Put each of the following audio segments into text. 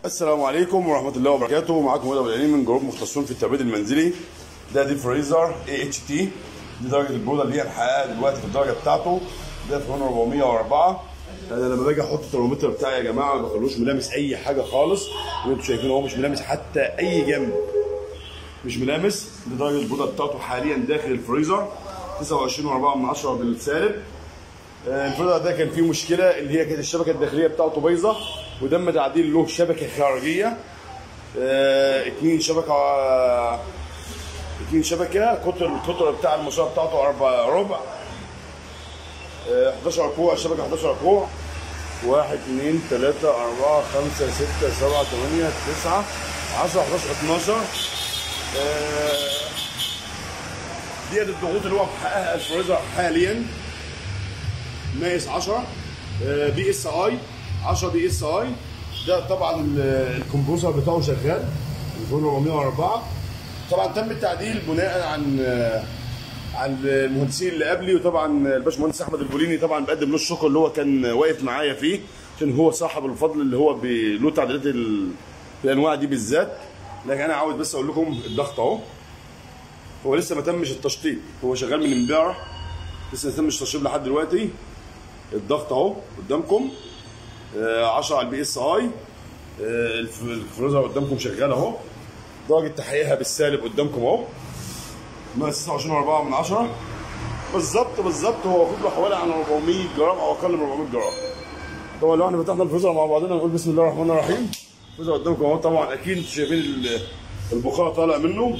السلام عليكم ورحمة الله وبركاته معاكم هدى بالعليم من جروب مختصون في التبريد المنزلي ده دي فريزر اي اتش تي دي درجة البرودة اللي هي الحقيقة دلوقتي في الدرجة بتاعته ده فرن 404 انا لما باجي احط الترمومتر بتاعي يا جماعه ما بخلوش ملامس اي حاجه خالص وانتم شايفين هو مش ملامس حتى اي جنب مش ملامس دي درجه البرودة بتاعته حاليا داخل الفريزر 29.4 من 10 بالسالب آه، الفريزر ده كان فيه مشكله اللي هي كانت الشبكه الداخليه بتاعته بايظه وتم تعديل له شبكه خارجيه آه، اتنين شبكه آه، اتنين شبكه قطر القطر بتاع الماسوره بتاعته اربع ربع آه، 11 كوع الشبكه 11 كوع واحد اثنين ثلاثة أربعة خمسة ستة سبعة ثمانية تسعة 10 11 12 آه، ديت الضغوط اللي هو محققها الفريزر حاليا مايس 10 آه، بي اس اي 10 بي اس اي ده طبعا ال- الكمبروسر بتاعه شغال الفون 404 طبعا تم التعديل بناء عن آه، عن المهندسين اللي قبلي وطبعا الباشمهندس احمد البوليني طبعا بقدم له الشكر اللي هو كان واقف معايا فيه عشان هو صاحب الفضل اللي هو بي- له تعديلات ال- الانواع دي بالذات لكن انا عاوز بس اقول لكم الضغط اهو هو لسه ما تمش التشطيب هو شغال من امبارح لسه ما تمش التشطيب لحد دلوقتي الضغط اهو قدامكم آه، 10 على البي اس اي الفريزر قدامكم شغال اهو درجه تحقيقها بالسالب قدامكم اهو ناقص 29.4 من 10 بالظبط بالظبط هو واخد له حوالي عن 400 جرام او اقل من 400 جرام طبعا لو احنا فتحنا الفريزر مع بعضنا نقول بسم الله الرحمن الرحيم الفريزر قدامكم اهو طبعا اكيد انتوا شايفين ال- البخار طالع منه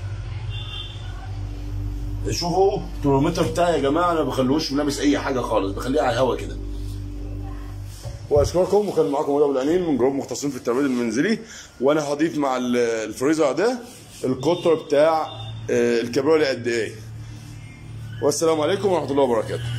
شوفوا الترمومتر بتاعي يا جماعه انا ما بخلوش ملامس اي حاجه خالص بخليه على الهواء كده واشكركم وكان معاكم هدى ابو العنين من جروب مختصين في التبريد المنزلي وانا هضيف مع ال- الفريزر ده القطر بتاع آه، الكبرولي قد ايه والسلام عليكم ورحمه الله وبركاته